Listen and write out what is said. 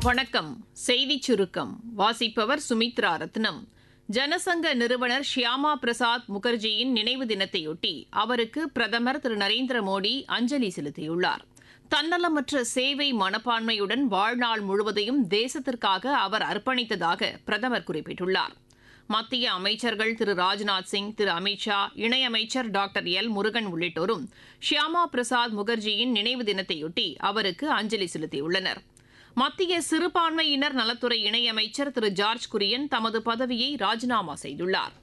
வணக்கம் செய்திச் சுருக்கம் வாசிப்பவர் சுமித்ரா ரத்னம் ஜனசங்க நிறுவனர் ஷியாமா பிரசாத் முகர்ஜியின் நினைவு தினத்தையொட்டி அவருக்கு பிரதமர் திரு நரேந்திர மோடி அஞ்சலி செலுத்தியுள்ளார் தன்னலமற்ற சேவை மனப்பான்மையுடன் வாழ்நாள் முழுவதையும் தேசத்திற்காக அவர் அர்ப்பணித்ததாக பிரதமர் குறிப்பிட்டுள்ளார் மத்திய அமைச்சர்கள் திரு ராஜ்நாத் சிங் திரு அமித்ஷா இணையமைச்சர் டாக்டர் எல் முருகன் உள்ளிட்டோரும் ஷியாமா பிரசாத் முகர்ஜியின் நினைவு தினத்தையொட்டி அவருக்கு அஞ்சலி செலுத்தியுள்ளனர் மத்திய சிறுபான்மையினர் நலத்துறை இணையமைச்சர் திரு ஜார்ஜ் குரியன் தமது பதவியை ராஜினாமா செய்துள்ளார்